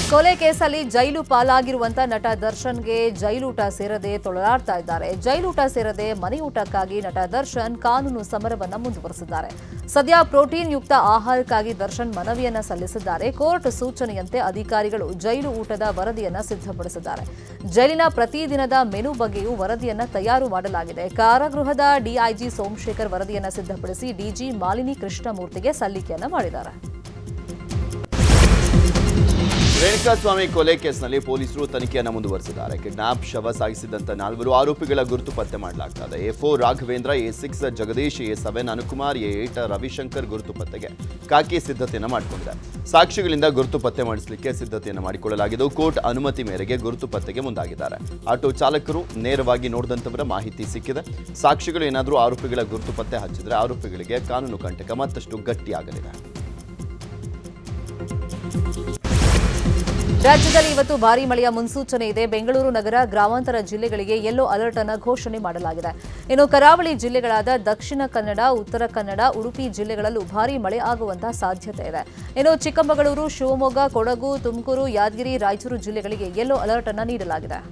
ಕೊಲೆ ಕೇಸಲ್ಲಿ ಜೈಲು ಪಾಲಾಗಿರುವಂತ ನಟ ದರ್ಶನ್ಗೆ ಜೈಲೂಟ ಸೇರದೆ ತೊಳಲಾಡ್ತಾ ಇದ್ದಾರೆ ಜೈಲೂಟ ಸೇರದೆ ಮನೆಯೂಟಕ್ಕಾಗಿ ನಟ ದರ್ಶನ್ ಕಾನೂನು ಸಮರವನ್ನ ಮುಂದುವರೆಸಿದ್ದಾರೆ ಸದ್ಯ ಪ್ರೋಟೀನ್ ಯುಕ್ತ ಆಹಾರಕ್ಕಾಗಿ ದರ್ಶನ್ ಮನವಿಯನ್ನ ಸಲ್ಲಿಸಿದ್ದಾರೆ ಕೋರ್ಟ್ ಸೂಚನೆಯಂತೆ ಅಧಿಕಾರಿಗಳು ಜೈಲು ಊಟದ ವರದಿಯನ್ನ ಸಿದ್ಧಪಡಿಸಿದ್ದಾರೆ ಜೈಲಿನ ಪ್ರತಿದಿನದ ಮೆನು ಬಗ್ಗೆಯೂ ವರದಿಯನ್ನ ತಯಾರು ಮಾಡಲಾಗಿದೆ ಕಾರಾಗೃಹದ ಡಿಐಜಿ ಸೋಮಶೇಖರ್ ವರದಿಯನ್ನ ಸಿದ್ಧಪಡಿಸಿ ಡಿಜಿ ಮಾಲಿನಿ ಕೃಷ್ಣಮೂರ್ತಿಗೆ ಸಲ್ಲಿಕೆಯನ್ನ ಮಾಡಿದ್ದಾರೆ ರೇಣುಕಾಸ್ವಾಮಿ ಕೊಲೆ ಕೇಸ್ನಲ್ಲಿ ಪೊಲೀಸರು ತನಿಖೆಯನ್ನು ಮುಂದುವರೆಸಿದ್ದಾರೆ ಕಿಡ್ನಾಪ್ ಶವ ಸಾಗಿಸಿದಂತ ನಾಲ್ವರು ಆರೋಪಿಗಳ ಗುರುತು ಪತ್ತೆ ಮಾಡಲಾಗ್ತಾ ಇದೆ A four Raghavendra A six Jagadish A seven Anukumar A eight Ravishankar ಗುರುತು ಪತ್ತೆಗೆ ಕಾಕಿ ಸಿದ್ಧತೆಯನ್ನು ಮಾಡಿಕೊಂಡಿದೆ ಸಾಕ್ಷಿಗಳಿಂದ ಗುರುತು ಪತ್ತೆ ಮಾಡಿಸಲಿಕ್ಕೆ ಸಿದ್ಧತೆಯನ್ನು ಮಾಡಿಕೊಳ್ಳಲಾಗಿದ್ದು ಕೋರ್ಟ್ ಅನುಮತಿ ಮೇರೆಗೆ ಗುರುತು ಪತ್ತೆಗೆ ಮುಂದಾಗಿದ್ದಾರೆ ಆಟೋ ಚಾಲಕರು ನೇರವಾಗಿ ನೋಡಿದಂತವರ ಮಾಹಿತಿ ಸಿಕ್ಕಿದೆ ಸಾಕ್ಷಿಗಳು ಏನಾದರೂ ಆರೋಪಿಗಳ ಗುರುತು ಪತ್ತೆ ಹಚ್ಚಿದ್ರೆ ಆರೋಪಿಗಳಿಗೆ ಕಾನೂನು ಕಂಟಕ ಮತ್ತಷ್ಟು ಗಟ್ಟಿಯಾಗಲಿದೆ ರಾಜ್ಯದಲ್ಲಿ ಇವತ್ತು ಭಾರೀ ಮಳೆಯ ಮುನ್ಸೂಚನೆ ಇದೆ ಬೆಂಗಳೂರು ನಗರ ಗ್ರಾಮಾಂತರ ಜಿಲ್ಲೆಗಳಿಗೆ ಯೆಲ್ಲೋ ಅಲರ್ಟ್ ಅನ್ನು ಘೋಷಣೆ ಮಾಡಲಾಗಿದೆ ಇನ್ನು ಕರಾವಳಿ ಜಿಲ್ಲೆಗಳಾದ ದಕ್ಷಿಣ ಕನ್ನಡ ಉತ್ತರ ಕನ್ನಡ ಉಡುಪಿ ಜಿಲ್ಲೆಗಳಲ್ಲೂ ಭಾರೀ ಮಳೆ ಆಗುವಂತಹ ಸಾಧ್ಯತೆ ಇದೆ ಇನ್ನು ಚಿಕ್ಕಮಗಳೂರು ಶಿವಮೊಗ್ಗ ಕೊಡಗು ತುಮಕೂರು ಯಾದಗಿರಿ ರಾಯಚೂರು ಜಿಲ್ಲೆಗಳಿಗೆ ಯೆಲ್ಲೋ ಅಲರ್ಟ್ ಅನ್ನು ನೀಡಲಾಗಿದೆ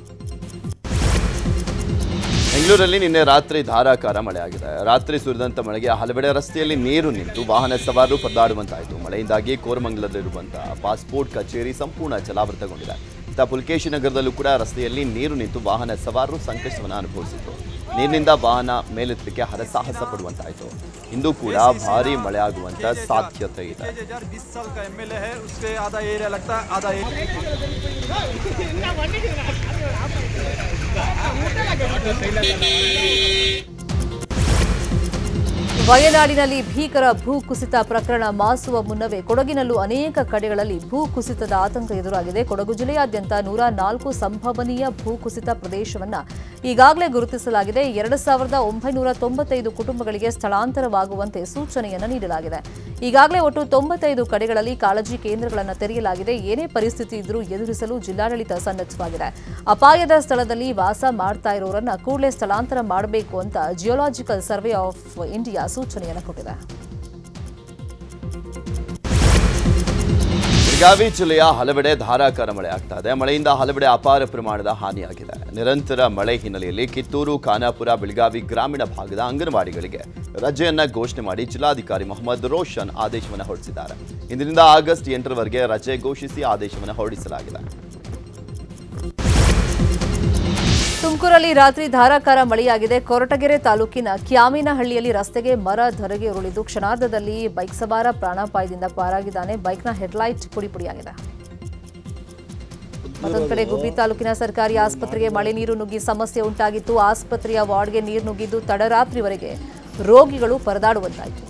ಬೆಂಗಳೂರಲ್ಲಿ ನಿನ್ನೆ ರಾತ್ರಿ ಧಾರಾಕಾರ ಮಳೆ ಆಗಿದೆ ರಾತ್ರಿ ಸುರಿದಂತ ಮಳೆಗೆ ಹಲವೆಡೆ ರಸ್ತೆಯಲ್ಲಿ ನೀರು ನಿಂತು ವಾಹನ ಸವಾರರು ಪರದಾಡುವಂತಾಯಿತು ಮಳೆಯಿಂದಾಗಿ ಕೋರಮಂಗಲದಲ್ಲಿರುವಂತಹ ಪಾಸ್ಪೋರ್ಟ್ ಕಚೇರಿ ಸಂಪೂರ್ಣ ಜಲಾವೃತಗೊಂಡಿದೆ ಇತ್ತ ಪುಲ್ಕೇಶಿ ನಗರದಲ್ಲೂ ಕೂಡ ರಸ್ತೆಯಲ್ಲಿ ನೀರು ನಿಂತು ವಾಹನ ಸವಾರರು ಸಂಕಷ್ಟವನ್ನು ಅನುಭವಿಸಿದ್ರು ನೀರಿನಿಂದ ವಾಹನ ಮೇಲೆತ್ತಲಿಕ್ಕೆ ಹರಸಾಹಸ ಪಡುವಂತಾಯಿತು ಇಂದು ಕೂಡ ಭಾರೀ ಮಳೆ ಆಗುವಂತ ಸಾಧ್ಯತೆ ಇದೆ हजार बीस साल का एमएलए है उसके आधा एरिया लगता है आधा एरिया ವಯನಾಡಿನಲ್ಲಿ ಭೀಕರ ಭೂಕುಸಿತ ಪ್ರಕರಣ ಮಾಸುವ ಮುನ್ನವೇ ಕೊಡಗಿನಲ್ಲೂ ಅನೇಕ ಕಡೆಗಳಲ್ಲಿ ಭೂಕುಸಿತದ ಆತಂಕ ಎದುರಾಗಿದೆ ಕೊಡಗು ಜಿಲ್ಲೆಯಾದ್ಯಂತ ನೂರ ನಾಲ್ಕು ಸಂಭವನೀಯ ಭೂಕುಸಿತ ಪ್ರದೇಶವನ್ನ ಈಗಾಗಲೇ ಗುರುತಿಸಲಾಗಿದೆ ಎರಡು ಸಾವಿರದ ಒಂಬೈನೂರ ತೊಂಬತ್ತೈದು ಕುಟುಂಬಗಳಿಗೆ ಸ್ಥಳಾಂತರವಾಗುವಂತೆ ಸೂಚನೆಯನ್ನು ನೀಡಲಾಗಿದೆ ಈಗಾಗಲೇ ಒಟ್ಟು ತೊಂಬತ್ತೈದು ಕಡೆಗಳಲ್ಲಿ ಕಾಳಜಿ ಕೇಂದ್ರಗಳನ್ನು ತೆರೆಯಲಾಗಿದೆ ಏನೇ ಪರಿಸ್ಥಿತಿ ಇದ್ರೂ ಎದುರಿಸಲು ಜಿಲ್ಲಾಡಳಿತ ಸನ್ನದ್ಧವಾಗಿದೆ ಅಪಾಯದ ಸ್ಥಳದಲ್ಲಿ ವಾಸ ಮಾಡ್ತಾ ಇರೋರನ್ನ ಕೂಡಲೇ ಸ್ಥಳಾಂತರ ಮಾಡಬೇಕು ಅಂತ ಜಿಯೋಲಾಜಿಕಲ್ ಸರ್ವೆ ಆಫ್ ಇಂಡಿಯಾ ಸೂಚನೆಯನ್ನು ಕೊಟ್ಟಿದೆ ಬೆಳಗಾವಿ ಜಿಲ್ಲೆಯ ಹಲವೆಡೆ ಧಾರಾಕಾರ ಮಳೆ ಆಗ್ತಾ ಇದೆ ಮಳೆಯಿಂದ ಹಲವೆಡೆ ಅಪಾರ ಪ್ರಮಾಣದ ಹಾನಿಯಾಗಿದೆ ನಿರಂತರ ಮಳೆ ಹಿನ್ನೆಲೆಯಲ್ಲಿ ಕಿತ್ತೂರು ಖಾನಾಪುರ ಬೆಳಗಾವಿ ಗ್ರಾಮೀಣ ಭಾಗದ ಅಂಗನವಾಡಿಗಳಿಗೆ ರಜೆಯನ್ನ ಘೋಷಣೆ ಮಾಡಿ ಜಿಲ್ಲಾಧಿಕಾರಿ ಮೊಹಮ್ಮದ್ ರೋಷನ್ ಆದೇಶವನ್ನು ಹೊರಡಿಸಿದ್ದಾರೆ ಇಂದಿನಿಂದ ಆಗಸ್ಟ್ ಎಂಟರವರೆಗೆ ರಜೆ ಘೋಷಿಸಿ ಆದೇಶವನ್ನು ಹೊರಡಿಸಲಾಗಿದೆ ತುಮಕೂರಲ್ಲಿ ರಾತ್ರಿ ಧಾರಾಕಾರ ಮಳೆಯಾಗಿದೆ ಕೊರಟಗೆರೆ ತಾಲೂಕಿನ ಕ್ಯಾಮಿನಹಳ್ಳಿಯಲ್ಲಿ ರಸ್ತೆಗೆ ಮರ ಧರೆಗೆ ಉರುಳಿದ್ದು ಕ್ಷಣಾರ್ಧದಲ್ಲಿ ಬೈಕ್ ಸವಾರ ಪ್ರಾಣಾಪಾಯದಿಂದ ಪಾರಾಗಿದ್ದಾನೆ ಬೈಕ್ನ ಹೆಡ್ಲೈಟ್ ಪುಡಿಪುಡಿಯಾಗಿದೆ ಮತ್ತೊಂದು ಕಡೆ ಗುಬ್ಬಿ ತಾಲೂಕಿನ ಸರ್ಕಾರಿ ಆಸ್ಪತ್ರೆಗೆ ಮಳೆ ನೀರು ನುಗ್ಗಿ ಸಮಸ್ಯೆ ಉಂಟಾಗಿತ್ತು ಆಸ್ಪತ್ರೆಯ ವಾರ್ಡ್ಗೆ ನೀರು ನುಗ್ಗಿದ್ದು ತಡರಾತ್ರಿವರೆಗೆ ರೋಗಿಗಳು ಪರದಾಡುವಂತಾಯಿತು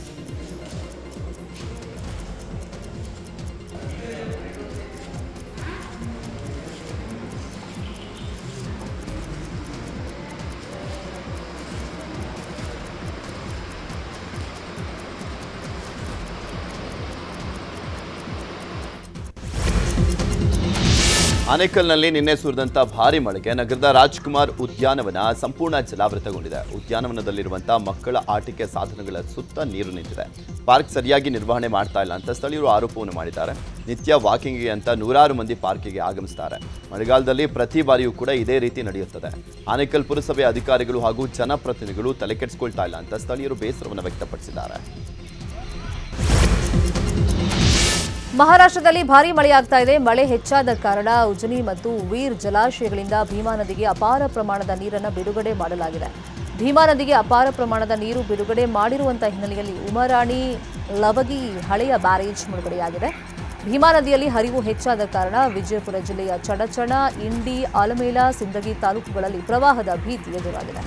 ಆನೇಕಲ್ನಲ್ಲಿ ನಿನ್ನೆ ಸುರಿದಂತ ಭಾರಿ ಮಳೆಗೆ ನಗರದ ರಾಜ್ಕುಮಾರ್ ಉದ್ಯಾನವನ ಸಂಪೂರ್ಣ ಜಲಾವೃತಗೊಂಡಿದೆ ಉದ್ಯಾನವನದಲ್ಲಿರುವಂತಹ ಮಕ್ಕಳ ಆಟಿಕೆ ಸಾಧನಗಳ ಸುತ್ತ ನೀರು ನಿಂತಿದೆ ಪಾರ್ಕ್ ಸರಿಯಾಗಿ ನಿರ್ವಹಣೆ ಮಾಡ್ತಾ ಇಲ್ಲ ಅಂತ ಸ್ಥಳೀಯರು ಆರೋಪವನ್ನು ಮಾಡಿದ್ದಾರೆ ನಿತ್ಯ ವಾಕಿಂಗ್ಗೆ ಅಂತ ನೂರಾರು ಮಂದಿ ಪಾರ್ಕಿಗೆ ಆಗಮಿಸ್ತಾರೆ ಮಳೆಗಾಲದಲ್ಲಿ ಪ್ರತಿ ಬಾರಿಯೂ ಕೂಡ ಇದೇ ರೀತಿ ನಡೆಯುತ್ತದೆ ಆನೇಕಲ್ ಪುರಸಭೆ ಅಧಿಕಾರಿಗಳು ಹಾಗೂ ಜನಪ್ರತಿನಿಧಿಗಳು ತಲೆಕೆಡಿಸಿಕೊಳ್ತಾ ಇಲ್ಲ ಅಂತ ಸ್ಥಳೀಯರು ಬೇಸರವನ್ನು ವ್ಯಕ್ತಪಡಿಸಿದ್ದಾರೆ ಮಹಾರಾಷ್ಟ್ರದಲ್ಲಿ ಭಾರೀ ಮಳೆಯಾಗ್ತಾ ಇದೆ ಮಳೆ ಹೆಚ್ಚಾದ ಕಾರಣ ಉಜನಿ ಮತ್ತು ವೀರ್ ಜಲಾಶಯಗಳಿಂದ ಭೀಮಾ ನದಿಗೆ ಅಪಾರ ಪ್ರಮಾಣದ ನೀರನ್ನು ಬಿಡುಗಡೆ ಮಾಡಲಾಗಿದೆ ಭೀಮಾ ನದಿಗೆ ಅಪಾರ ಪ್ರಮಾಣದ ನೀರು ಬಿಡುಗಡೆ ಮಾಡಿರುವಂತಹ ಹಿನ್ನೆಲೆಯಲ್ಲಿ ಉಮರಾಣಿ ಲವಗಿ ಹಳೆಯ ಬ್ಯಾರೇಜ್ ಮುಳುಗಡೆಯಾಗಿದೆ ಭೀಮಾ ನದಿಯಲ್ಲಿ ಹರಿವು ಹೆಚ್ಚಾದ ಕಾರಣ ವಿಜಯಪುರ ಜಿಲ್ಲೆಯ ಚಡಚಣ ಇಂಡಿ ಆಲಮೇಲ ಸಿಂದಗಿ ತಾಲೂಕುಗಳಲ್ಲಿ ಪ್ರವಾಹದ ಭೀತಿ ಎದುರಾಗಿದೆ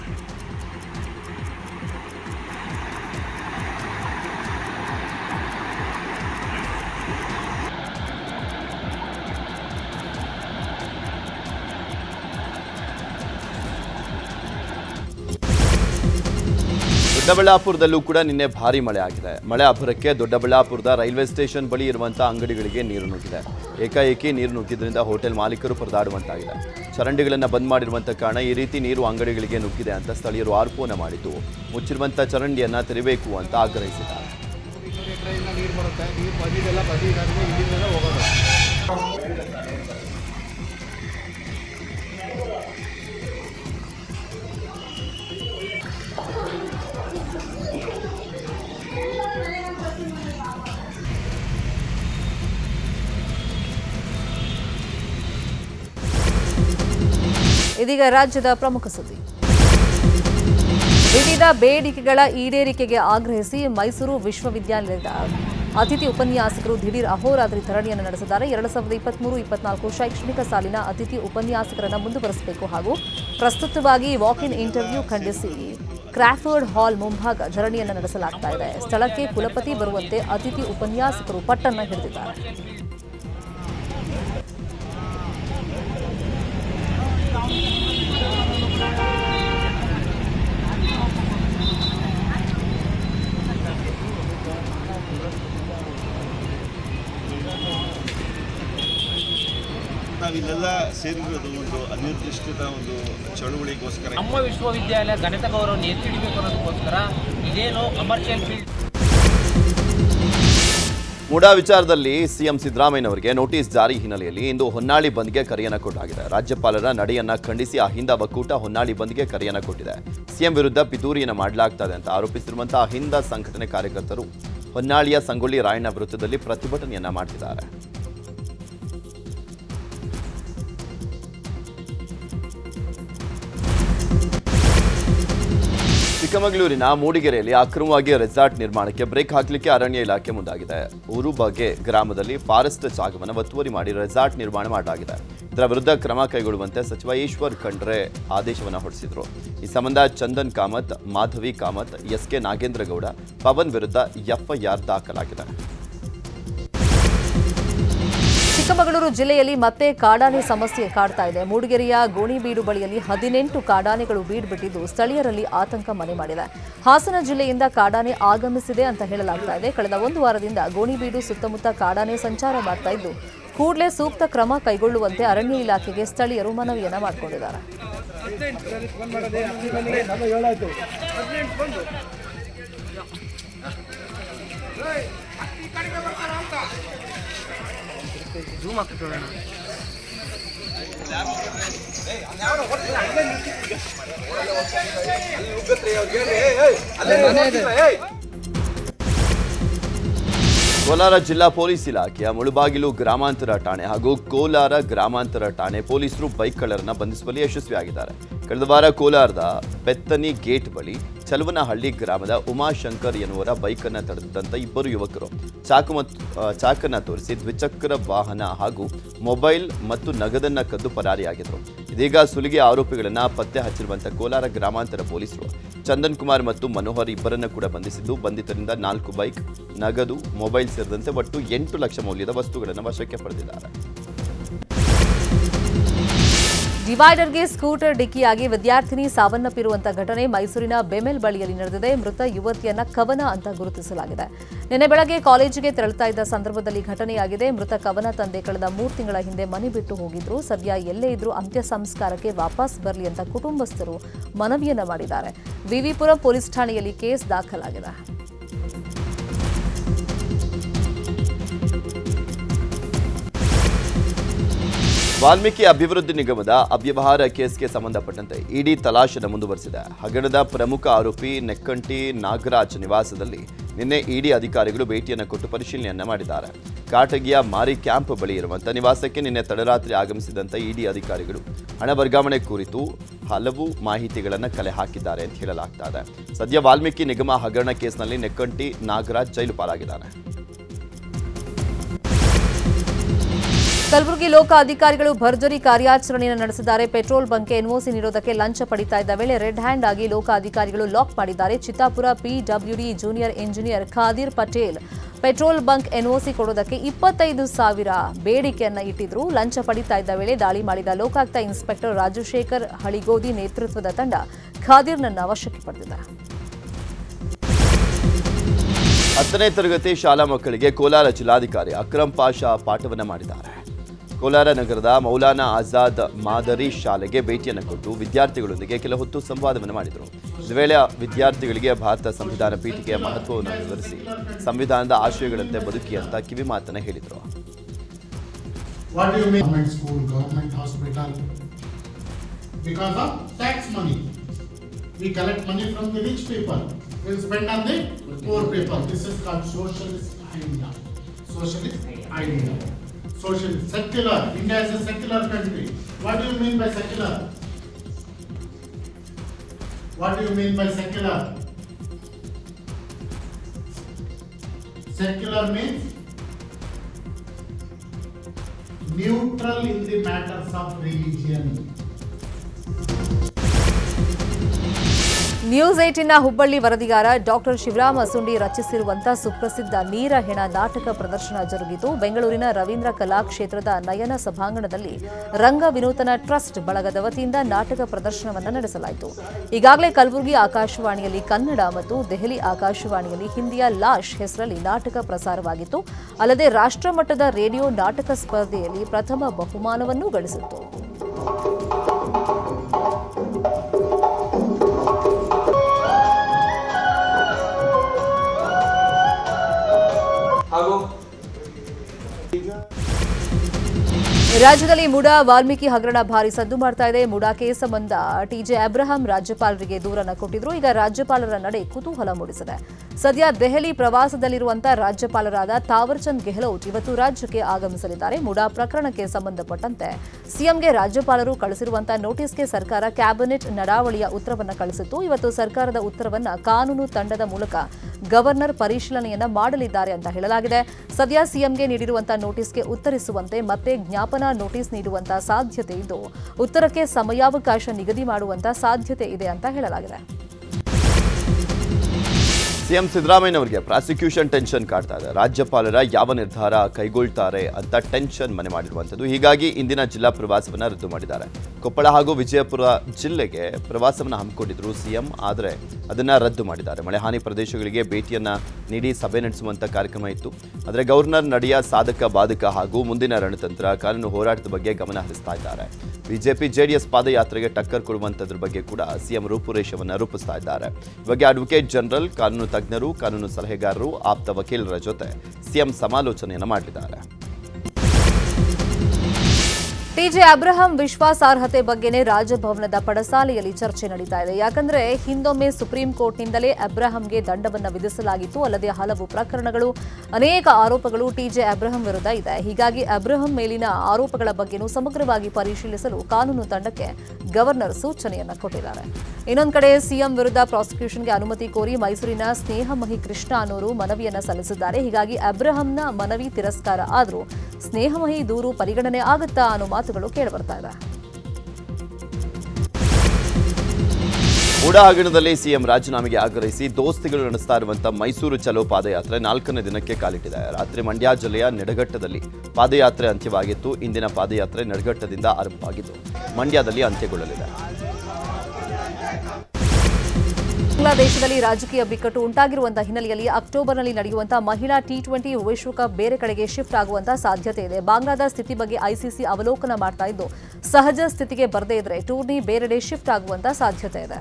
ದೊಡ್ಡಬಳ್ಳಾಪುರದಲ್ಲೂ ಕೂಡ ನಿನ್ನೆ ಭಾರಿ ಮಳೆ ಆಗಿದೆ ಮಳೆ ಅಬ್ಬರಕ್ಕೆ ದೊಡ್ಡಬಳ್ಳಾಪುರದ ರೈಲ್ವೆ ಸ್ಟೇಷನ್ ಬಳಿ ಇರುವಂತಹ ಅಂಗಡಿಗಳಿಗೆ ನೀರು ನುಗ್ಗಿದೆ ಏಕಾಏಕಿ ನೀರು ನುಗ್ಗಿದ್ರಿಂದ ಹೋಟೆಲ್ ಮಾಲೀಕರು ಪರದಾಡುವಂತಾಗಿದೆ ಚರಂಡಿಗಳನ್ನು ಬಂದ್ ಮಾಡಿರುವಂಥ ಕಾರಣ ಈ ರೀತಿ ನೀರು ಅಂಗಡಿಗಳಿಗೆ ನುಗ್ಗಿದೆ ಅಂತ ಸ್ಥಳೀಯರು ಆರೋಪವನ್ನು ಮಾಡಿದ್ದು ಮುಚ್ಚಿರುವಂಥ ಚರಂಡಿಯನ್ನು ತೆರಬೇಕು ಅಂತ ಆಗ್ರಹಿಸಿದ್ದಾರೆ ಟ್ರೈನ್ನ ನೀರು ಬರುತ್ತೆ ನೀರು ಬಂದಿದ್ದೆಲ್ಲ ಬದಿಗಾರಿಗೆ ಇಲ್ಲಿಂದಲೇ ಹೋಗೋದು ಇದೀಗ ರಾಜ್ಯದ ಪ್ರಮುಖ ಸುದ್ದಿ ವಿವಿಧ ಬೇಡಿಕೆಗಳ ಈಡೇರಿಕೆಗೆ ಆಗ್ರಹಿಸಿ ಮೈಸೂರು ವಿಶ್ವವಿದ್ಯಾಲಯದ ಅತಿಥಿ ಉಪನ್ಯಾಸಕರು ದಿಢೀರ್ ಅಹೋರಾತ್ರಿ ಧರಣಿಯನ್ನು ನಡೆಸಿದ್ದಾರೆ ಎರಡು ಸಾವಿರದ ಇಪ್ಪತ್ಮೂರು ಇಪ್ಪತ್ನಾಲ್ಕು ಶೈಕ್ಷಣಿಕ ಸಾಲಿನ ಅತಿಥಿ ಉಪನ್ಯಾಸಕರನ್ನು ಮುಂದುವರೆಸಬೇಕು ಹಾಗೂ ಪ್ರಸ್ತುತವಾಗಿ ವಾಕ್ ಇನ್ ಇಂಟರ್ವ್ಯೂ ಖಂಡಿಸಿ ಕ್ರಾಫರ್ಡ್ ಹಾಲ್ ಮುಂಭಾಗ ಧರಣಿಯನ್ನು ನಡೆಸಲಾಗ್ತಾ ಇದೆ ಸ್ಥಳಕ್ಕೆ ಕುಲಪತಿ ಬರುವಂತೆ ಅತಿಥಿ ಉಪನ್ಯಾಸಕರು ಪಟ್ಟನ್ನ ಹಿಡಿದಿದ್ದಾರೆ ನಾವಿಲ್ಲೆಲ್ಲ ಸೇರಿರೋದು ಒಂದು ಅನಿರ್ದಿಷ್ಟ ಒಂದು ಚಳುವಳಿಗೋಸ್ಕರ ನಮ್ಮ ವಿಶ್ವವಿದ್ಯಾಲಯ ಗಣಿತ ಗೌರವವನ್ನು ಎತ್ತಿ ಹಿಡಿಬೇಕು ಅನ್ನೋದಕ್ಕೋಸ್ಕರ ಇದೇನು ಕಮರ್ಷಿಯಲ್ ಫೀಲ್ಡ್ ಮುಡಾ ವಿಚಾರದಲ್ಲಿ ಸಿಎಂ ಸಿದ್ದರಾಮಯ್ಯನವರಿಗೆ ನೋಟಿಸ್ ಜಾರಿ ಹಿನ್ನೆಲೆಯಲ್ಲಿ ಇಂದು ಹೊನ್ನಾಳಿ ಬಂದ್ಗೆ ಕರೆಯನ್ನ ಕೊಡಲಾಗಿದೆ ರಾಜ್ಯಪಾಲರ ನಡೆಯನ್ನ ಖಂಡಿಸಿ ಅಹಿಂದ ಒಕ್ಕೂಟ ಹೊನ್ನಾಳಿ ಬಂದ್ಗೆ ಕರೆಯನ್ನ ಕೊಟ್ಟಿದೆ ಸಿಎಂ ವಿರುದ್ಧ ಪಿತೂರಿಯನ್ನ ಮಾಡಲಾಗ್ತದೆ ಅಂತ ಆರೋಪಿಸಿರುವಂತಹ ಅಹಿಂದ ಸಂಘಟನೆ ಕಾರ್ಯಕರ್ತರು ಹೊನ್ನಾಳಿಯ ಸಂಗೊಳ್ಳಿ ರಾಯಣ್ಣ ವೃತ್ತದಲ್ಲಿ ಪ್ರತಿಭಟನೆಯನ್ನ ಮಾಡ್ತಿದ್ದಾರೆ ಚಿಕ್ಕಮಗಳೂರಿನ ಮೂಡಿಗೆರೆಯಲ್ಲಿ ಅಕ್ರಮವಾಗಿ ರೆಸಾರ್ಟ್ ನಿರ್ಮಾಣಕ್ಕೆ ಬ್ರೇಕ್ ಹಾಕಲಿಕ್ಕೆ ಅರಣ್ಯ ಇಲಾಖೆ ಮುಂದಾಗಿದೆ ಊರು ಬಗ್ಗೆ ಗ್ರಾಮದಲ್ಲಿ ಫಾರೆಸ್ಟ್ ಜಾಗವನ್ನು ಒತ್ತುವರಿ ಮಾಡಿ ರೆಸಾರ್ಟ್ ನಿರ್ಮಾಣ ಮಾಡಲಾಗಿದೆ ಇದರ ವಿರುದ್ಧ ಕ್ರಮ ಕೈಗೊಳ್ಳುವಂತೆ ಸಚಿವ ಈಶ್ವರ್ ಖಂಡ್ರೆ ಆದೇಶವನ್ನು ಹೊರಡಿಸಿದರು ಈ ಸಂಬಂಧ ಚಂದನ್ ಕಾಮತ್ ಮಾಧವಿ ಕಾಮತ್ ಎಸ್ ಕೆ ನಾಗೇಂದ್ರಗೌಡ ಪವನ್ ವಿರುದ್ಧ ಎಫ್ಐಆರ್ ದಾಖಲಾಗಿದೆ ಚಿಕ್ಕಮಗಳೂರು ಜಿಲ್ಲೆಯಲ್ಲಿ ಮತ್ತೆ ಕಾಡಾನೆ ಸಮಸ್ಯೆ ಕಾಡ್ತಾ ಇದೆ ಮೂಡಿಗೆರೆಯ ಗೋಣಿಬೀಡು ಬಳಿಯಲ್ಲಿ ಹದಿನೆಂಟು ಕಾಡಾನೆಗಳು ಬೀಡುಬಿಟ್ಟಿದ್ದು ಸ್ಥಳೀಯರಲ್ಲಿ ಆತಂಕ ಮನೆ ಮಾಡಿದೆ ಹಾಸನ ಜಿಲ್ಲೆಯಿಂದ ಕಾಡಾನೆ ಆಗಮಿಸಿದೆ ಅಂತ ಹೇಳಲಾಗ್ತಾ ಇದೆ ಕಳೆದ ಒಂದು ವಾರದಿಂದ ಗೋಣಿಬೀಡು ಸುತ್ತಮುತ್ತ ಕಾಡಾನೆ ಸಂಚಾರ ಮಾಡ್ತಾ ಇದ್ದು ಕೂಡಲೇ ಸೂಕ್ತ ಕ್ರಮ ಕೈಗೊಳ್ಳುವಂತೆ ಅರಣ್ಯ ಇಲಾಖೆಗೆ ಸ್ಥಳೀಯರು ಮನವಿಯನ್ನ ಮಾಡಿಕೊಂಡಿದ್ದಾರೆ ಕೋಲಾರ ಜಿಲ್ಲಾ ಪೊಲೀಸ್ ಇಲಾಖೆಯ ಮುಳುಬಾಗಿಲು ಗ್ರಾಮಾಂತರ ಠಾಣೆ ಹಾಗೂ ಕೋಲಾರ ಗ್ರಾಮಾಂತರ ಠಾಣೆ ಪೊಲೀಸರು ಬೈಕ್ ಕಳ್ಳರನ್ನ ಬಂಧಿಸುವಲ್ಲಿ ಯಶಸ್ವಿಯಾಗಿದ್ದಾರೆ ಕಳೆದ ವಾರ ಕೋಲಾರದ ಬೆತ್ತನಿ ಗೇಟ್ ಬಳಿ ಚಲವನಹಳ್ಳಿ ಗ್ರಾಮದ ಉಮಾಶಂಕರ್ ಎನ್ನುವರ ಬೈಕನ್ನು ತಡೆದಂತ ಇಬ್ಬರು ಯುವಕರು ಚಾಕು ಮತ್ತು ಆ, ಚಾಕನ್ನ ತೋರಿಸಿ ದ್ವಿಚಕ್ರ ವಾಹನ ಹಾಗೂ ಮೊಬೈಲ್ ಮತ್ತು ನಗದನ್ನ ಕದ್ದು ಪರಾರಿಯಾಗಿದ್ರು ಇದೀಗ ಸುಲಿಗೆ ಆರೋಪಿಗಳನ್ನ ಪತ್ತೆ ಹಚ್ಚಿರುವಂತ ಕೋಲಾರ ಗ್ರಾಮಾಂತರ ಪೊಲೀಸರು ಚಂದನ್ ಕುಮಾರ್ ಮತ್ತು ಮನೋಹರ್ ಇಬ್ಬರನ್ನ ಕೂಡ ಬಂಧಿಸಿದ್ದು ಬಂಧಿತರಿಂದ ನಾಲ್ಕು ಬೈಕ್ ನಗದು ಮೊಬೈಲ್ ಸೇರಿದಂತೆ ಒಟ್ಟು ಎಂಟು ಲಕ್ಷ ಮೌಲ್ಯದ ವಸ್ತುಗಳನ್ನು ವಶಕ್ಕೆ ಪಡೆದಿದ್ದಾರೆ ಡಿವೈಡರ್ಗೆ ಸ್ಕೂಟರ್ ಡಿಕ್ಕಿಯಾಗಿ ವಿದ್ಯಾರ್ಥಿನಿ ಸಾವನ್ನಪ್ಪಿರುವಂತಹ ಘಟನೆ ಮೈಸೂರಿನ ಬೆಮೆಲ್ ಬಳಿಯಲ್ಲಿ ನಡೆದಿದೆ ಮೃತ ಯುವತಿಯನ್ನ ಕವನ ಅಂತ ಗುರುತಿಸಲಾಗಿದೆ ನಿನ್ನೆ ಬೆಳಗ್ಗೆ ಕಾಲೇಜಿಗೆ ತೆರಳುತ್ತಾ ಇದ್ದ ಸಂದರ್ಭದಲ್ಲಿ ಘಟನೆಯಾಗಿದೆ ಮೃತ ಕವನ ತಂದೆ ಕಳೆದ ಮೂರು ತಿಂಗಳ ಹಿಂದೆ ಮನೆ ಬಿಟ್ಟು ಹೋಗಿದ್ರು ಸದ್ಯ ಎಲ್ಲೇ ಇದ್ರೂ ಅಂತ್ಯ ಸಂಸ್ಕಾರಕ್ಕೆ ವಾಪಸ್ ಬರಲಿ ಅಂತ ಕುಟುಂಬಸ್ಥರು ಮನವಿಯನ್ನ ಮಾಡಿದ್ದಾರೆ ವಿವಿಪುರಂ ಪೊಲೀಸ್ ಠಾಣೆಯಲ್ಲಿ ಕೇಸ್ ದಾಖಲಾಗಿದೆ ವಾಲ್ಮೀಕಿ ಅಭಿವೃದ್ಧಿ ನಿಗಮದ ಅವ್ಯವಹಾರ ಕೇಸ್ಗೆ ಸಂಬಂಧಪಟ್ಟಂತೆ ಇಡಿ ತಲಾಶನ ಮುಂದುವರೆಸಿದೆ ಹಗರಣದ ಪ್ರಮುಖ ಆರೋಪಿ ನೆಕ್ಕಂಟಿ ನಾಗರಾಜ್ ನಿವಾಸದಲ್ಲಿ ನಿನ್ನೆ ಇಡಿ ಅಧಿಕಾರಿಗಳು ಭೇಟಿಯನ್ನು ಕೊಟ್ಟು ಪರಿಶೀಲನೆಯನ್ನ ಮಾಡಿದ್ದಾರೆ ಕಾಟಗಿಯ ಮಾರಿ ಕ್ಯಾಂಪ್ ಬಳಿ ಇರುವಂತಹ ನಿವಾಸಕ್ಕೆ ನಿನ್ನೆ ತಡರಾತ್ರಿ ಆಗಮಿಸಿದಂತ ಇಡಿ ಅಧಿಕಾರಿಗಳು ಹಣ ವರ್ಗಾವಣೆ ಕುರಿತು ಹಲವು ಮಾಹಿತಿಗಳನ್ನು ಕಲೆ ಹಾಕಿದ್ದಾರೆ ಅಂತ ಹೇಳಲಾಗ್ತಾ ಇದೆ ಸದ್ಯ ವಾಲ್ಮೀಕಿ ನಿಗಮ ಹಗರಣ ಕೇಸ್ನಲ್ಲಿ ನೆಕ್ಕಂಟಿ ನಾಗರಾಜ್ ಜೈಲು ಪಾಲಾಗಿದ್ದಾನೆ ಕಲಬುರಗಿ ಲೋಕ ಅಧಿಕಾರಿಗಳು ಭರ್ಜರಿ ಕಾರ್ಯಾಚರಣೆಯನ್ನು ನಡೆಸಿದ್ದಾರೆ ಪೆಟ್ರೋಲ್ ಬಂಕ್ಗೆ ಎನ್ಒಸಿ ನೀಡೋದಕ್ಕೆ ಲಂಚ ಪಡಿತಾ ಇದ್ದ ವೇಳೆ ರೆಡ್ ಹ್ಯಾಂಡ್ ಆಗಿ ಲೋಕ ಅಧಿಕಾರಿಗಳು ಲಾಕ್ ಮಾಡಿದ್ದಾರೆ Chittapur PWD junior engineer Khadir Patel petrol bunk NOC ಕೊಡೋದಕ್ಕೆ ಇಪ್ಪತ್ತೈದು ಸಾವಿರ ಬೇಡಿಕೆಯನ್ನ ಇಟ್ಟಿದ್ರು ಲಂಚ ಪಡಿತಾ ಇದ್ದ ವೇಳೆ ದಾಳಿ ಮಾಡಿದ ಲೋಕಾಯುಕ್ತ ಇನ್ಸ್ಪೆಕ್ಟರ್ ರಾಜಶೇಖರ್ ಹಳಿಗೋದಿ ನೇತೃತ್ವದ ತಂಡ ಖಾದಿರ್ನನ್ನ ವಶಕ್ಕೆ ಪಡೆದಿದೆ ಹತ್ತನೇ ತರಗತಿ ಶಾಲಾ ಮಕ್ಕಳಿಗೆ ಕೋಲಾರ ಜಿಲ್ಲಾಧಿಕಾರಿ ಅಕ್ರಮ್ ಪಾಷಾ ಪಾಠವನ್ನ ಮಾಡಿದ್ದಾರೆ ಕೋಲಾರ ನಗರದ ಮೌಲಾನಾ ಆಜಾದ್ ಮಾದರಿ ಶಾಲೆಗೆ ಭೇಟಿಯನ್ನು ಕೊಟ್ಟು ವಿದ್ಯಾರ್ಥಿಗಳೊಂದಿಗೆ ಕೆಲ ಹೊತ್ತು ಸಂವಾದವನ್ನು ಮಾಡಿದರು ಇದೇ ವೇಳೆ ವಿದ್ಯಾರ್ಥಿಗಳಿಗೆ ಭಾರತ ಸಂವಿಧಾನ ಪೀಠಿಕೆಯ ಮಹತ್ವವನ್ನು ವಿವರಿಸಿ ಸಂವಿಧಾನದ ಆಶಯಗಳಂತೆ ಬದುಕಿ ಅಂತ ಕಿವಿ ಮಾತನ್ನ ಹೇಳಿದರು What do you mean? Government school, government hospital. Because of tax money. We collect money from the rich people. We'll spend on the poor people. This is called socialist idea. Socialist idea. Socialist, secular. India is a secular country. What do you mean by secular? What do you mean by secular? Secular means neutral in the matters of religion. News ಏಟಿನ ಹುಬ್ಬಳ್ಳಿ ವರದಿಗಾರ doctor Shivarama Sundi ರಚಿಸಿರುವಂತಹ ಸುಪ್ರಸಿದ್ಧ ನೀರ ಹೆಣ ನಾಟಕ ಪ್ರದರ್ಶನ ಜರುಗಿತು ಬೆಂಗಳೂರಿನ ರವೀಂದ್ರ ಕಲಾಕ್ಷೇತ್ರದ ನಯನ ಸಭಾಂಗಣದಲ್ಲಿ ರಂಗ ವಿನೂತನ ಟ್ರಸ್ಟ್ ಬಳಗದ ವತಿಯಿಂದ ನಾಟಕ ಪ್ರದರ್ಶನವನ್ನು ನಡೆಸಲಾಯಿತು ಈಗಾಗಲೇ ಕಲಬುರಗಿ ಆಕಾಶವಾಣಿಯಲ್ಲಿ ಕನ್ನಡ ಮತ್ತು ದೆಹಲಿ ಆಕಾಶವಾಣಿಯಲ್ಲಿ ಹಿಂದಿಯ ಲಾಶ್ ಹೆಸರಲ್ಲಿ ನಾಟಕ ಪ್ರಸಾರವಾಗಿತ್ತು ಅಲ್ಲದೆ ರಾಷ್ಟ್ರಮಟ್ಟದ ರೇಡಿಯೋ ನಾಟಕ ಸ್ಪರ್ಧೆಯಲ್ಲಿ ಪ್ರಥಮ ಬಹುಮಾನವನ್ನೂ ಗಳಿಸಿತ್ತು ಹಾಗೂ ರಾಜ್ಯದಲ್ಲಿ ಮುಡಾ ವಾಲ್ಮೀಕಿ ಹಗರಣ ಭಾರಿ ಸದ್ದು ಮಾಡ್ತಾ ಇದೆ ಮುಡಾಕ್ಕೆ ಸಂಬಂಧ ಟಿಜೆ ಅಬ್ರಹಾಂ ರಾಜ್ಯಪಾಲರಿಗೆ ದೂರನ್ನ ಕೊಟ್ಟಿದ್ರು ಈಗ ರಾಜ್ಯಪಾಲರ ನಡೆ ಕುತೂಹಲ ಮೂಡಿಸಿದೆ ಸದ್ಯ ದೆಹಲಿ ಪ್ರವಾಸದಲ್ಲಿರುವಂತಹ ರಾಜ್ಯಪಾಲರಾದ ತಾವರ್ಚಂದ್ ಗೆಹ್ಲೋಟ್ ಇವತ್ತು ರಾಜ್ಯಕ್ಕೆ ಆಗಮಿಸಲಿದ್ದಾರೆ ಮುಡಾ ಪ್ರಕರಣಕ್ಕೆ ಸಂಬಂಧಪಟ್ಟಂತೆ ಸಿಎಂಗೆ ರಾಜ್ಯಪಾಲರು ಕಳಿಸಿರುವಂತಹ ನೋಟಿಸ್ಗೆ ಸರ್ಕಾರ ಕ್ಯಾಬಿನೆಟ್ ನಡಾವಳಿಯ ಉತ್ತರವನ್ನ ಕಳಿಸಿತ್ತು ಇವತ್ತು ಸರ್ಕಾರದ ಉತ್ತರವನ್ನ ಕಾನೂನು ತಂಡದ ಮೂಲಕ ಗವರ್ನರ್ ಪರಿಶೀಲನೆಯನ್ನ ಮಾಡಲಿದ್ದಾರೆ ಅಂತ ಹೇಳಲಾಗಿದೆ ಸದ್ಯ ಸಿಎಂಗೆ ನೀಡಿರುವಂತಹ ನೋಟಿಸ್ಗೆ ಉತ್ತರಿಸುವಂತೆ ಮತ್ತೆ ಜ್ಞಾಪನಾ ನೋಟಿಸ್ ನೀಡುವಂತಹ ಸಾಧ್ಯತೆ ಇದ್ದು ಉತ್ತರಕ್ಕೆ ಸಮಯಾವಕಾಶ ನಿಗದಿ ಮಾಡುವಂತಹ ಸಾಧ್ಯತೆ ಇದೆ ಅಂತ ಹೇಳಲಾಗಿದೆ ಸಿಎಂ ಸಿದ್ದರಾಮಯ್ಯನವರಿಗೆ ಪ್ರಾಸಿಕ್ಯೂಷನ್ ಟೆನ್ಷನ್ ಕಾಡ್ತಾ ಇದೆ ರಾಜ್ಯಪಾಲರ ಯಾವ ನಿರ್ಧಾರ ಕೈಗೊಳ್ತಾರೆ ಅಂತ ಟೆನ್ಷನ್ ಮನೆ ಮಾಡಿರುವಂಥದ್ದು ಹೀಗಾಗಿ ಇಂದಿನ ಜಿಲ್ಲಾ ಪ್ರವಾಸವನ್ನ ರದ್ದು ಮಾಡಿದ್ದಾರೆ ಕೊಪ್ಪಳ ಹಾಗೂ ವಿಜಯಪುರ ಜಿಲ್ಲೆಗೆ ಪ್ರವಾಸವನ್ನ ಹಮ್ಮಿಕೊಂಡಿದ್ರು ಸಿಎಂ ಆದರೆ ಅದನ್ನ ರದ್ದು ಮಾಡಿದ್ದಾರೆ ಮಳೆ ಹಾನಿ ಪ್ರದೇಶಗಳಿಗೆ ಭೇಟಿಯನ್ನ ನೀಡಿ ಸಭೆ ನಡೆಸುವಂತ ಕಾರ್ಯಕ್ರಮ ಇತ್ತು ಆದರೆ ಗವರ್ನರ್ ನಡೆಯ ಸಾಧಕ ಬಾಧಕ ಹಾಗೂ ಮುಂದಿನ ರಣತಂತ್ರ ಕಾನೂನು ಹೋರಾಟದ ಬಗ್ಗೆ ಗಮನ ಹರಿಸ್ತಾ ಇದ್ದಾರೆ ಬಿಜೆಪಿ ಜೆಡಿಎಸ್ ಪಾದಯಾತ್ರೆಗೆ ಟಕ್ಕರ್ ಕೊಡುವಂತದ್ರ ಬಗ್ಗೆ ಕೂಡ ಸಿಎಂ ರೂಪುರೇಷವನ್ನ ರೂಪಿಸ್ತಾ ಇದ್ದಾರೆ ಈ ಬಗ್ಗೆ ಅಡ್ವೊಕೇಟ್ ಜನರಲ್ ಕಾನೂನು ತಜ್ಞರು ಕಾನೂನು ಸಲಹೆಗಾರರು ಆಪ್ತ ವಕೀಲರ ಜೊತೆ ಸಿಎಂ ಸಮಾಲೋಚನೆಯನ್ನ ಮಾಡಲಿದ್ದಾರೆ ಟಿಜೆ ಅಬ್ರಹಾಂ ವಿಶ್ವಾಸಾರ್ಹತೆ ಬಗ್ಗೆನೇ ರಾಜಭವನದ ಪಡಸಾಲೆಯಲ್ಲಿ ಚರ್ಚೆ ನಡೀತಾ ಇದೆ ಯಾಕಂದ್ರೆ ಹಿಂದೊಮ್ಮೆ ಸುಪ್ರೀಂ ಕೋರ್ಟ್ನಿಂದಲೇ ಅಬ್ರಹಾಂಗೆ ದಂಡವನ್ನ ವಿಧಿಸಲಾಗಿತ್ತು ಅಲ್ಲದೆ ಹಲವು ಪ್ರಕರಣಗಳು ಅನೇಕ ಆರೋಪಗಳು ಟಿಜೆ ಅಬ್ರಹಾಂ ವಿರುದ್ಧ ಇದೆ ಹೀಗಾಗಿ ಅಬ್ರಹಾಂ ಮೇಲಿನ ಆರೋಪಗಳ ಬಗ್ಗೆನೂ ಸಮಗ್ರವಾಗಿ ಪರಿಶೀಲಿಸಲು ಕಾನೂನು ತಂಡಕ್ಕೆ ಗವರ್ನರ್ ಸೂಚನೆಯನ್ನ ಕೊಟ್ಟಿದ್ದಾರೆ ಇನ್ನೊಂದು ಕಡೆ ಸಿಎಂ ವಿರುದ್ಧ ಪ್ರಾಸಿಕ್ಯೂಷನ್ಗೆ ಅನುಮತಿ ಕೋರಿ ಮೈಸೂರಿನ ಸ್ನೇಹಮಹಿ ಕೃಷ್ಣ ಅನ್ನೋರು ಮನವಿಯನ್ನ ಸಲ್ಲಿಸಿದ್ದಾರೆ ಹೀಗಾಗಿ ಅಬ್ರಹಾಂನ ಮನವಿ ತಿರಸ್ಕಾರ ಆದರೂ ಸ್ನೇಹಮಹಿ ದೂರು ಪರಿಗಣನೆ ಆಗುತ್ತಾ ಅನ್ನೋ ಮಾತುಗಳು ಕೇಳಿಬರ್ತಾ ಇದೆ ಮೂಡ ಹಗರಣದಲ್ಲಿ ಸಿಎಂ ರಾಜೀನಾಮೆಗೆ ಆಗ್ರಹಿಸಿ ದೋಸ್ತಿಗಳು ನಡೆಸ್ತಾ ಇರುವಂತಹ ಮೈಸೂರು ಚಲೋ ಪಾದಯಾತ್ರೆ ನಾಲ್ಕನೇ ದಿನಕ್ಕೆ ಕಾಲಿಟ್ಟಿದೆ ರಾತ್ರಿ ಮಂಡ್ಯ ಜಿಲ್ಲೆಯ ನೆಡಘಟ್ಟದಲ್ಲಿ ಪಾದಯಾತ್ರೆ ಅಂತ್ಯವಾಗಿತ್ತು ಇಂದಿನ ಪಾದಯಾತ್ರೆ ನೆಡಘಟ್ಟದಿಂದ ಆರಂಭವಾಗಿದ್ದು ಮಂಡ್ಯದಲ್ಲಿ ಅಂತ್ಯಗೊಳ್ಳಲಿದೆ ಬಾಂಗ್ಲಾದೇಶದಲ್ಲಿ ರಾಜಕೀಯ ಬಿಕ್ಕಟ್ಟು ಉಂಟಾಗಿರುವಂತಹ ಹಿನ್ನೆಲೆಯಲ್ಲಿ ಅಕ್ಟೋಬರ್ನಲ್ಲಿ ನಡೆಯುವಂತಹ ಮಹಿಳಾ ಟಿ ಟ್ವೆಂಟಿ ವಿಶ್ವಕಪ್ ಬೇರೆ ಕಡೆಗೆ ಶಿಫ್ಟ್ ಆಗುವಂತಹ ಸಾಧ್ಯತೆ ಇದೆ ಬಾಂಗ್ಲಾದ ಸ್ಥಿತಿ ಬಗ್ಗೆ ಐಸಿಸಿ ಅವಲೋಕನ ಮಾಡ್ತಾ ಇದ್ದು ಸಹಜ ಸ್ಥಿತಿಗೆ ಬರದೇ ಇದ್ರೆ ಟೂರ್ನಿ ಬೇರೆಡೆ ಶಿಫ್ಟ್ ಆಗುವಂತಹ ಸಾಧ್ಯತೆ ಇದೆ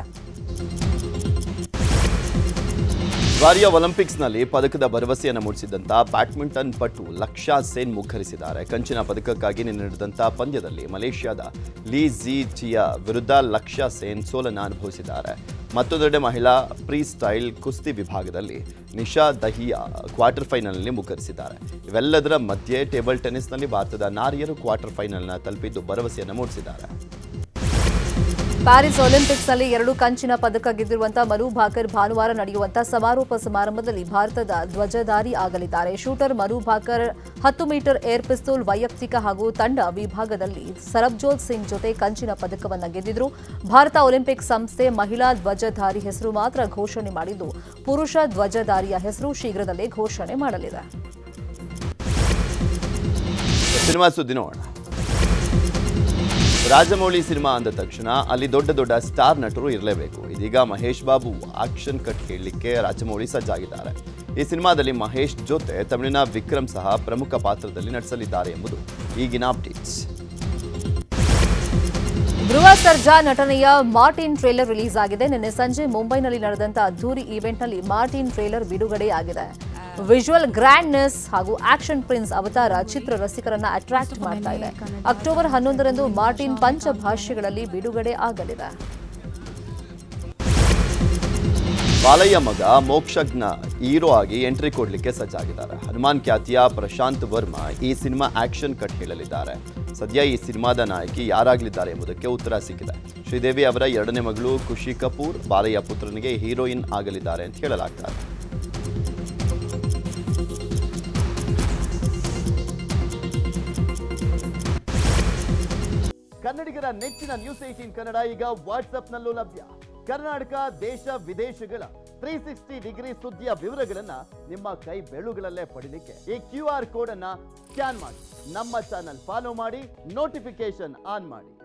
ಬಾರಿಯ ಒಲಿಂಪಿಕ್ಸ್ನಲ್ಲಿ ಪದಕದ ಭರವಸೆಯನ್ನು ಮೂಡಿಸಿದಂತ ಬ್ಯಾಡ್ಮಿಂಟನ್ ಪಟು ಲಕ್ಷ್ಯಾ ಸೇನ್ ಮುಗ್ಗರಿಸಿದ್ದಾರೆ ಕಂಚಿನ ಪದಕಕ್ಕಾಗಿ ನಿನ್ನೆ ನಡೆದಂತ ಪಂದ್ಯದಲ್ಲಿ ಮಲೇಷ್ಯಾದ ಲೀ ಝಿ ಜಿಯ ವಿರುದ್ಧ ಲಕ್ಷ್ಯಾ ಸೇನ್ ಸೋಲನ್ನು ಅನುಭವಿಸಿದ್ದಾರೆ ಮತ್ತೊಂದೆಡೆ ಮಹಿಳಾ ಫ್ರೀ ಸ್ಟೈಲ್ ಕುಸ್ತಿ ವಿಭಾಗದಲ್ಲಿ ನಿಶಾ ದಹಿಯಾ ಕ್ವಾರ್ಟರ್ ಫೈನಲ್ನಲ್ಲಿ ಮುಗ್ಗರಿಸಿದ್ದಾರೆ ಇವೆಲ್ಲದರ ಮಧ್ಯೆ ಟೇಬಲ್ ಟೆನ್ನಿಸ್ನಲ್ಲಿ ಭಾರತದ ನಾರಿಯರು ಕ್ವಾರ್ಟರ್ ಫೈನಲ್ನ ತಲುಪಿದ್ದು ಭರವಸೆಯನ್ನು ಮೂಡಿಸಿದ್ದಾರೆ ಪ್ಯಾರಿಸ್ ಒಲಿಂಪಿಕ್ಸ್ನಲ್ಲಿ ಎರಡು ಕಂಚಿನ ಪದಕ ಗೆದ್ದಿರುವಂತಹ ಮನು ಭಾಕರ್ ಭಾನುವಾರ ನಡೆಯುವಂತಹ ಸಮಾರೋಪ ಸಮಾರಂಭದಲ್ಲಿ ಭಾರತದ ಧ್ವಜಧಾರಿ ಆಗಲಿದ್ದಾರೆ ಶೂಟರ್ ಮನು ಭಾಕರ್ ಹತ್ತು ಮೀಟರ್ ಏರ್ ಪಿಸ್ತೂಲ್ ವೈಯಕ್ತಿಕ ಹಾಗೂ ತಂಡ ವಿಭಾಗದಲ್ಲಿ ಸರಬ್ಜೋತ್ ಸಿಂಗ್ ಜೊತೆ ಕಂಚಿನ ಪದಕವನ್ನು ಗೆದ್ದಿದ್ರು ಭಾರತ ಒಲಿಂಪಿಕ್ ಸಂಸ್ಥೆ ಮಹಿಳಾ ಧ್ವಜಧಾರಿ ಹೆಸರು ಮಾತ್ರ ಘೋಷಣೆ ಮಾಡಿದ್ದು ಪುರುಷ ಧ್ವಜಧಾರಿಯ ಹೆಸರು ಶೀಘ್ರದಲ್ಲೇ ಘೋಷಣೆ ಮಾಡಲಿದೆ ಸಿನಿಮಾ ಸುದ್ದಿ ನೋಡೋಣ ರಾಜಮೌಳಿ ಸಿನಿಮಾ ಅಂದ ತಕ್ಷಣ ಅಲ್ಲಿ ದೊಡ್ಡ ದೊಡ್ಡ ಸ್ಟಾರ್ ನಟರು ಇರಲೇಬೇಕು ಇದೀಗ ಮಹೇಶ್ ಬಾಬು ಆಕ್ಷನ್ ಕಟ್ ಕೇಳಲಿಕ್ಕೆ ರಾಜಮೌಳಿ ಸಜ್ಜಾಗಿದ್ದಾರೆ ಈ ಸಿನಿಮಾದಲ್ಲಿ ಮಹೇಶ್ ಜೊತೆ ತಮಿಳಿನ ವಿಕ್ರಮ್ ಸಹ ಪ್ರಮುಖ ಪಾತ್ರದಲ್ಲಿ ನಟಿಸಲಿದ್ದಾರೆ ಎಂಬುದು ಈಗಿನ ಅಪ್ಡೇಟ್ಸ್ ಧ್ರುವ ಸರ್ಜಾ ನಟನೆಯ ಮಾರ್ಟಿನ್ ಟ್ರೇಲರ್ ರಿಲೀಸ್ ಆಗಿದೆ ನಿನ್ನೆ ಸಂಜೆ ಮುಂಬೈನಲ್ಲಿ ನಡೆದಂತ ಅದ್ದೂರಿ ಈವೆಂಟ್ನಲ್ಲಿ ಮಾರ್ಟಿನ್ ಟ್ರೇಲರ್ ಬಿಡುಗಡೆಯಾಗಿದೆ ವಿಜುವಲ್ ಗ್ರ್ಯಾಂಡ್ನೆಸ್ ಹಾಗೂ ಆಕ್ಷನ್ ಪ್ರಿನ್ಸ್ ಅವತಾರ ಚಿತ್ರ ರಸಿಕರನ್ನ ಅಟ್ರಾಕ್ಟ್ ಮಾಡ್ತಾ ಇದೆ ಅಕ್ಟೋಬರ್ ಹನ್ನೊಂದರಂದು ಮಾರ್ಟಿನ್ ಪಂಚ ಭಾಷೆಗಳಲ್ಲಿ ಬಿಡುಗಡೆ ಆಗಲಿದೆ ಬಾಲಯ್ಯ ಮಗ ಮೋಕ್ಷಜ್ಞ ಹೀರೋ ಆಗಿ ಎಂಟ್ರಿ ಕೊಡ್ಲಿಕ್ಕೆ ಸಜ್ಜಾಗಿದ್ದಾರೆ ಹನುಮಾನ್ ಖ್ಯಾತಿಯ ಪ್ರಶಾಂತ್ ವರ್ಮಾ ಈ ಸಿನಿಮಾ ಆಕ್ಷನ್ ಕಟ್ ಹೇಳಲಿದ್ದಾರೆ ಸದ್ಯ ಈ ಸಿನಿಮಾದ ನಾಯಕಿ ಯಾರಾಗಲಿದ್ದಾರೆ ಎಂಬುದಕ್ಕೆ ಉತ್ತರ ಸಿಕ್ಕಿದೆ ಶ್ರೀದೇವಿ ಅವರ ಎರಡನೇ ಮಗಳು ಖುಷಿ ಕಪೂರ್ ಬಾಲಯ್ಯ ಪುತ್ರನಿಗೆ ಹೀರೋಯಿನ್ ಆಗಲಿದ್ದಾರೆ ಅಂತ ಹೇಳಲಾಗ್ತಾ ಇದೆ ಕನ್ನಡಿಗರ ನೆಚ್ಚಿನ ನ್ಯೂಸ್ ಏಟೀನ್ ಕನ್ನಡ ಈಗ ವಾಟ್ಸ್ಆಪ್ನಲ್ಲೂ ಲಭ್ಯ ಕರ್ನಾಟಕ ದೇಶ ವಿದೇಶಗಳ ತ್ರೀ ಸಿಕ್ಸ್ಟಿ ಡಿಗ್ರಿ ಸುದ್ದಿಯ ವಿವರಗಳನ್ನ ನಿಮ್ಮ ಕೈ ಬೆಳುಗಳಲ್ಲೇ ಪಡಿಲಿಕ್ಕೆ ಈ ಕ್ಯೂ ಆರ್ ಕೋಡ್ ಅನ್ನ ಸ್ಕ್ಯಾನ್ ಮಾಡಿ ನಮ್ಮ ಚಾನಲ್ ಫಾಲೋ ಮಾಡಿ ನೋಟಿಫಿಕೇಶನ್ ಆನ್ ಮಾಡಿ